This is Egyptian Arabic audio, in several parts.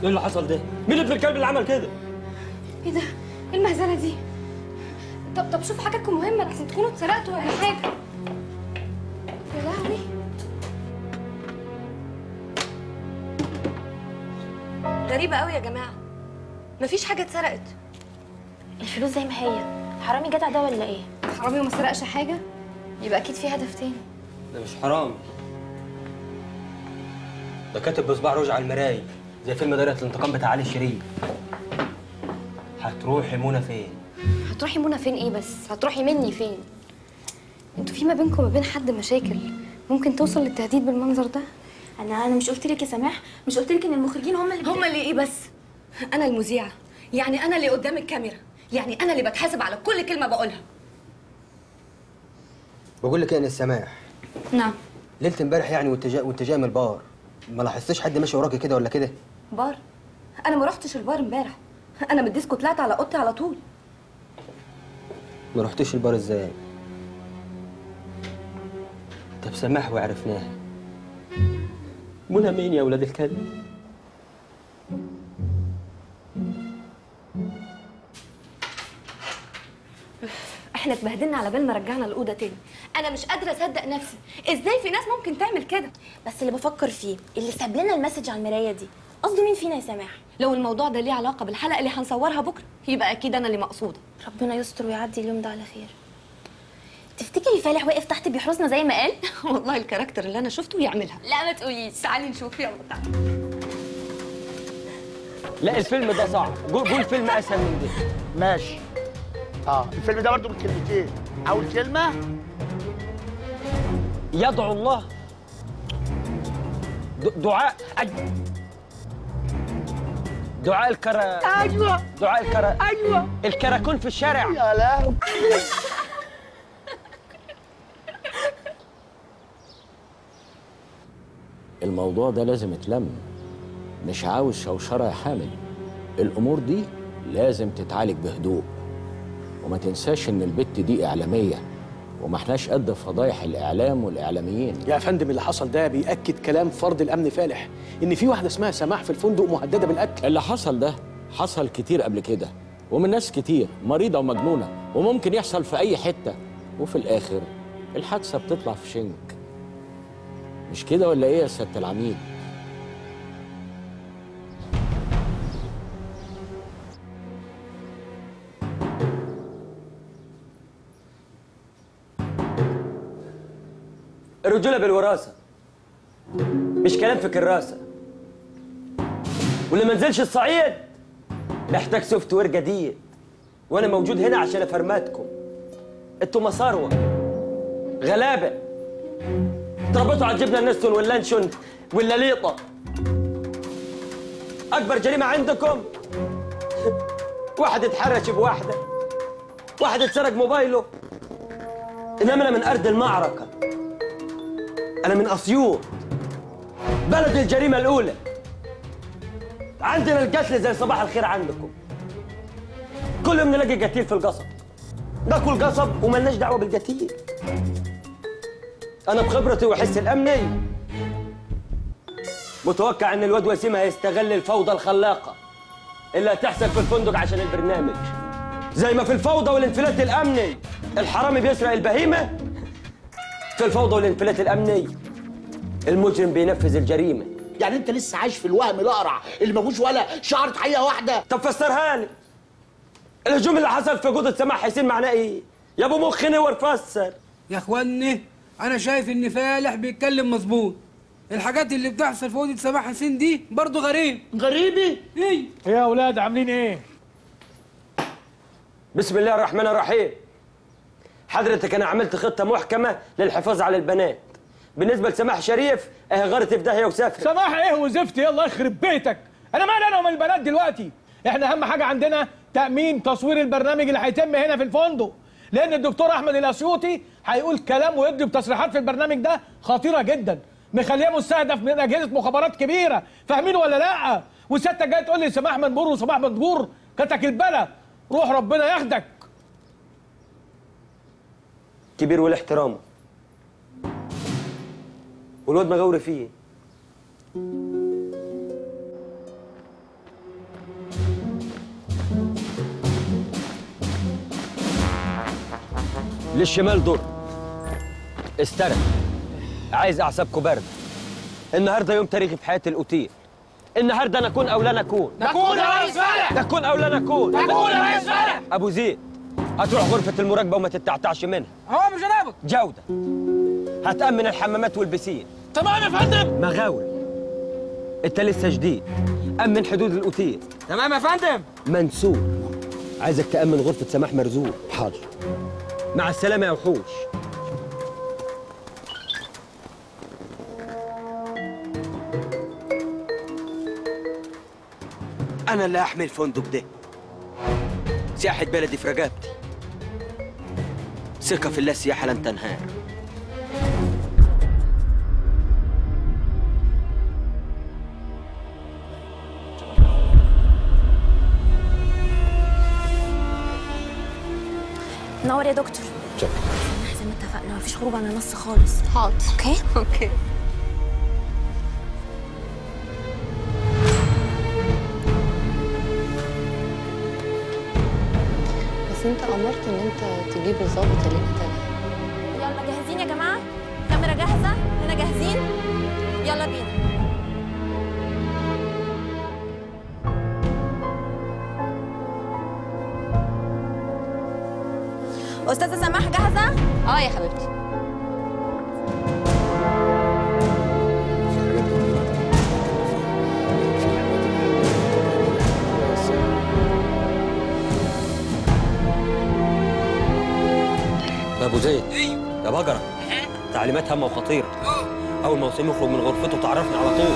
ايه اللي حصل ده؟ مين ابن الكلب اللي عمل كده؟ ايه ده؟ ايه المهزله دي؟ طب طب شوف حاجاتكم مهمه لحسن تكونوا اتسرقتوا ولا حاجه يا لهوي غريبه قوي يا جماعه مفيش حاجه اتسرقت الفلوس زي ما هي حرامي جدع ده ولا ايه حرامي وما سرقش حاجه يبقى اكيد في هدف تاني ده مش حرام ده كاتب بصباع روج على المراية زي فيلم دايرة الانتقام بتاع علي الشريف هتروحي منى فين؟ هتروحي منى فين ايه بس هتروحي مني فين انتوا في ما بينكم وما بين حد مشاكل ممكن توصل للتهديد بالمنظر ده انا انا مش قلت لك يا سماح مش قلت لك ان المخرجين هم اللي هما اللي ايه بس انا المذيعه يعني انا اللي قدام الكاميرا يعني انا اللي بتحاسب على كل كلمه بقولها بقول لك ايه يا السماح نعم ليله امبارح يعني وانت جاي وانت جاي من البار ما لاحظتش حد ماشي وراكي كده ولا كده؟ بار انا ما رحتش البار امبارح انا من الديسكو طلعت على اوضتي على طول ما رحتش البار ازاي؟ طب سماح وعرفناها منى مين يا ولاد الكلب؟ احنا اتبهدلنا على بال ما رجعنا الاوضه تاني انا مش قادره اصدق نفسي ازاي في ناس ممكن تعمل كده بس اللي بفكر فيه اللي ساب لنا المسج على المرايه دي قصده مين فينا يا سماح لو الموضوع ده ليه علاقه بالحلقه اللي هنصورها بكره يبقى اكيد انا اللي مقصوده ربنا يستر ويعدي اليوم ده على خير تفتكري فالح واقف تحت بيحرسنا زي ما قال والله الكاركتر اللي انا شفته يعملها لا ما تقوليش تعالي نشوف يلا تعالي لا الفيلم ده صعب قول قول فيلم اسهل من ده ماشي اه الفيلم ده برضه من كلمتين اول كلمه يدعو الله د- دعاء أج- دعاء الكرا ايوه دعاء الكرا ايوه الكراكون في الشارع يا لهوي الموضوع ده لازم يتلم مش عاوز شوشرة يا حامد الأمور دي لازم تتعالج بهدوء وما تنساش إن البت دي إعلامية وما احناش قد فضايح الإعلام والإعلاميين يا فندم اللي حصل ده بيأكد كلام فرد الأمن فالح إن في واحدة اسمها سماح في الفندق مهددة بالقتل اللي حصل ده حصل كتير قبل كده ومن ناس كتير مريضة ومجنونة وممكن يحصل في أي حتة وفي الآخر الحادثة بتطلع في شنك مش كده ولا إيه يا سيادة العميد؟ الرجوله بالوراثه مش كلام في كراسه واللي ما نزلش الصعيد محتاج سوفت وير جديد وانا موجود هنا عشان افرماتكم انتوا مصاروه غلابه اتربيتوا على الجبنه النستون واللانشون واللليطه اكبر جريمه عندكم واحد اتحرش بواحده واحد اتسرق موبايله انما انا من ارض المعركه انا من اسيوط بلد الجريمه الاولى عندنا القتل زي صباح الخير عندكم كل يوم نلاقي قتيل في القصب ناكل قصب وملناش دعوه بالقتيل انا بخبرتي وحس الامني متوقع ان الواد وسيم هيستغل الفوضى الخلاقه اللي هتحصل في الفندق عشان البرنامج زي ما في الفوضى والانفلات الامني الحرامي بيسرق البهيمه في الفوضى والانفلات الامني المجرم بينفذ الجريمه يعني انت لسه عايش في الوهم الاقرع اللي ما فيهوش ولا شعره حقيقه واحده طب فسرها لي الهجوم اللي حصل في جودة سماح حسين معناه ايه يا ابو مخ نور فسر يا اخواني انا شايف ان فالح بيتكلم مظبوط الحاجات اللي بتحصل في اوضه سماح حسين دي برضه غريب غريبي ايه ايه يا اولاد عاملين ايه؟ بسم الله الرحمن الرحيم حضرتك انا عملت خطه محكمه للحفاظ على البنات بالنسبه لسماح شريف اهي غارت في داهيه وسافر سماح ايه وزفت يلا يخرب بيتك انا مالي انا ومن البنات دلوقتي احنا اهم حاجه عندنا تامين تصوير البرنامج اللي هيتم هنا في الفندق لان الدكتور احمد الاسيوطي هيقول كلام ويدي بتصريحات في البرنامج ده خطيره جدا مخليه مستهدف من اجهزه مخابرات كبيره فاهمين ولا لا وستة جاي تقول لي سماح منبور وصباح منبور كتك البلا روح ربنا ياخدك كبير والاحترام والواد مغوري فيه للشمال دور استرد عايز اعصابكم بارده النهارده يوم تاريخي في حياه الاوتيل النهارده نكون او لا نكون نكون يا ريس فالح نكون او لا نكون نكون يا ريس فالح ابو زيد هتروح غرفه المراقبه وما تتعتعش منها هو مش جنابك جوده هتامن الحمامات والبسين تمام يا فندم مغاول انت لسه جديد امن حدود الاوتيل تمام يا فندم منسوب عايزك تامن غرفه سماح مرزوق حاضر مع السلامه يا وحوش انا اللي احمي الفندق ده سياحه بلدي في رقبتي ثقه في الله السياحه لن تنهار نور يا دكتور شكرا زي ما اتفقنا مفيش خروج عن النص خالص حاضر اوكي اوكي بس انت امرت ان انت تجيب الظابط اللي انت يلا جاهزين يا جماعه كاميرا جاهزه هنا جاهزين يلا بينا استاذه سماح جاهزه اه يا حبيبتي يا ابو زيد يا بقره تعليمات هامه وخطيره اول ما وسيم يخرج من غرفته تعرفني على طول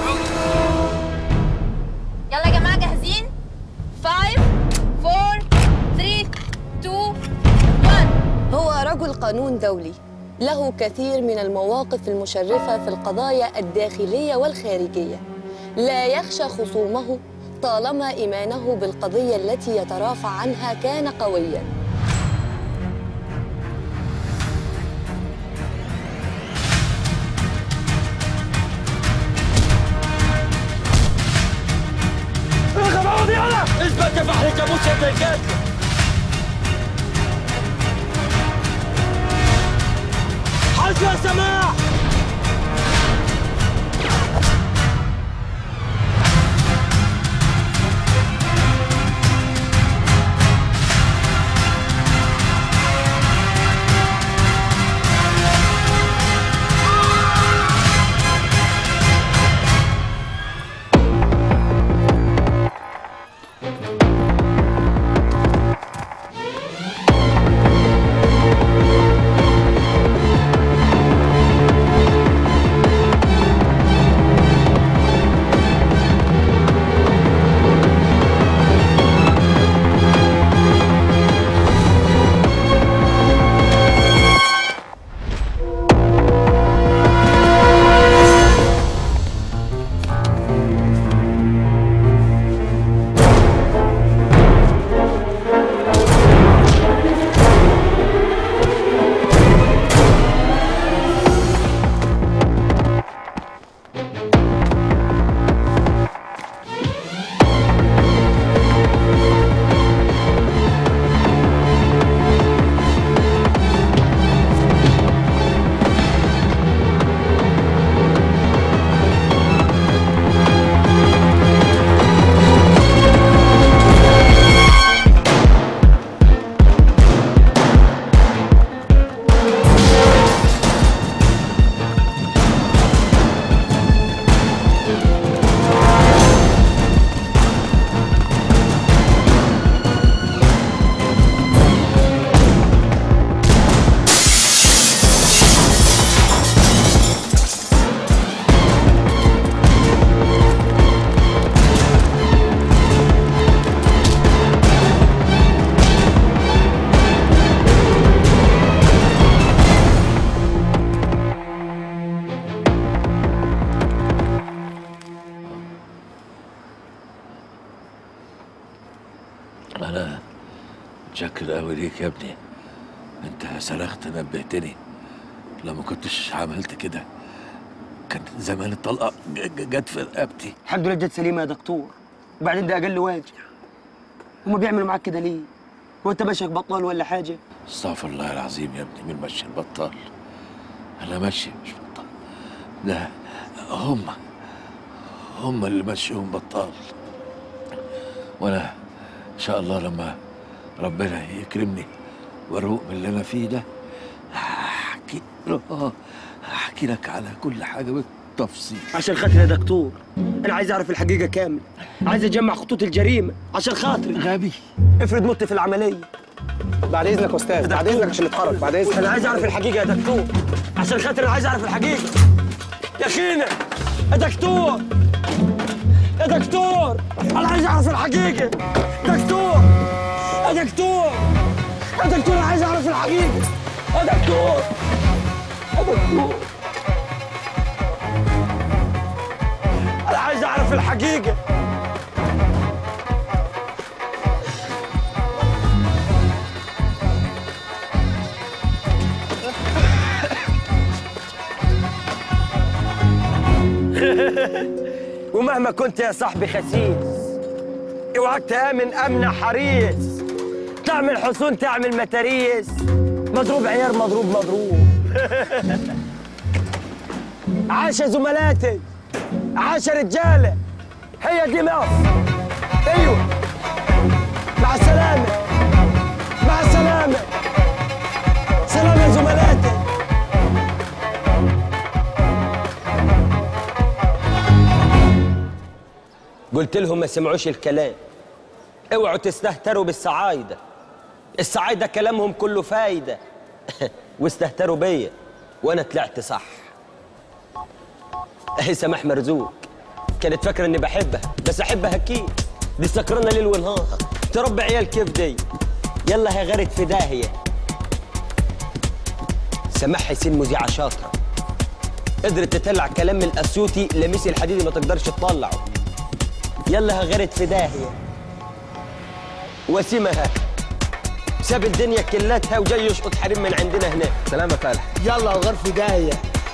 يلا يا جماعه جاهزين 5 4 3 2 1 هو رجل قانون دولي له كثير من المواقف المشرفة في القضايا الداخلية والخارجية لا يخشى خصومه طالما إيمانه بالقضية التي يترافع عنها كان قوياً اثبت يا فحل الجاموس يا ابن الجد حاج يا سماح أنا متشكر قوي ليك يا ابني أنت صرخت نبهتني لو ما كنتش عملت كده كان زمان الطلقة ج- ج- جت في رقبتي الحمد لله جت سليمه يا دكتور وبعدين ده اقل واجب هما بيعملوا معاك كده ليه وانت ماشيك بطال ولا حاجه استغفر الله العظيم يا ابني مين ماشي البطال انا ماشي مش بطال ده هم هم اللي ماشيهم بطال وانا ان شاء الله لما ربنا يكرمني واروق من اللي انا فيه ده هحكي آه، هحكي لك على كل حاجه بالتفصيل عشان خاطر يا دكتور انا عايز اعرف الحقيقه كامل عايز اجمع خطوط الجريمه عشان خاطري غبي افرض مت في العمليه بعد اذنك يا استاذ بعد اذنك عشان نتحرك بعد اذنك انا عايز اعرف الحقيقه يا دكتور عشان خاطر انا عايز اعرف الحقيقه يا اخينا يا دكتور يا دكتور انا عايز اعرف الحقيقه دكتور يا دكتور يا دكتور انا عايز اعرف الحقيقه يا دكتور يا دكتور انا عايز اعرف الحقيقه ومهما كنت يا صاحبي خسيس اوعك تامن امن حريص تعمل حصون تعمل متاريس مضروب عيار مضروب مضروب عاش يا زملاتي عاش يا رجاله هي دي مصر ايوه مع السلامه مع السلامه سلام يا زملاتي قلت لهم ما سمعوش الكلام اوعوا تستهتروا بالصعايدة الصعايدة كلامهم كله فايدة واستهتروا بيا وانا طلعت صح اهي سماح مرزوق كانت فاكرة اني بحبها بس احبها اكيد دي سكرانة ليل ونهار تربي عيال كيف دي يلا هي غرت في داهية سماح حسين مذيعة شاطرة قدرت تطلع كلام من الاسيوطي لميسي الحديدي ما تقدرش تطلعه يلا غرت في داهية وسيمها ساب الدنيا كلتها وجاي يشقط حريم من عندنا هنا سلام يا فالح يلا الغار في داهيه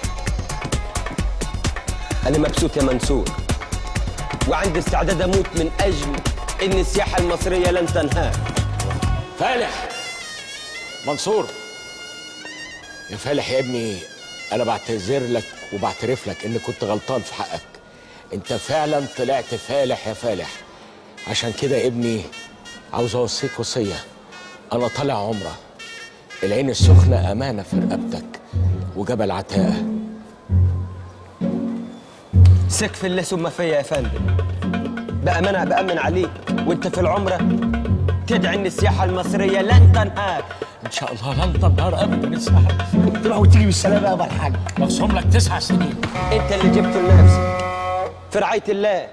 أنا مبسوط يا منصور وعندي استعداد أموت من أجل إن السياحة المصرية لن تنهار فالح منصور يا فالح يا ابني انا بعتذر لك وبعترف لك اني كنت غلطان في حقك انت فعلا طلعت فالح يا فالح عشان كده يا ابني عاوز اوصيك وصيه انا طالع عمره العين السخنه امانه في رقبتك وجبل عتاقه سكف الله ثم فيا يا فندم بأمانة بأمن عليك وأنت في العمرة تدعي إن السياحة المصرية لن تنهار ان شاء الله لن تنهار ابدا الساعه تروح وتيجي بالسلامه يا ابو الحاج مخصوم لك تسع سنين أنت اللي جبته لنفسك في رعاية الله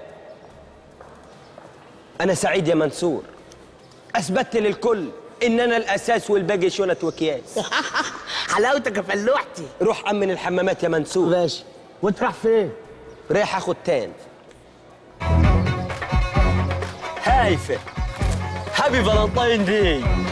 أنا سعيد يا منصور أثبتت للكل إن أنا الأساس والباقي شنط وأكياس حلاوتك يا فلوحتي روح أمن الحمامات يا منصور ماشي وانت رايح فين؟ رايح اخد تان هايفه هابي فالنتاين داي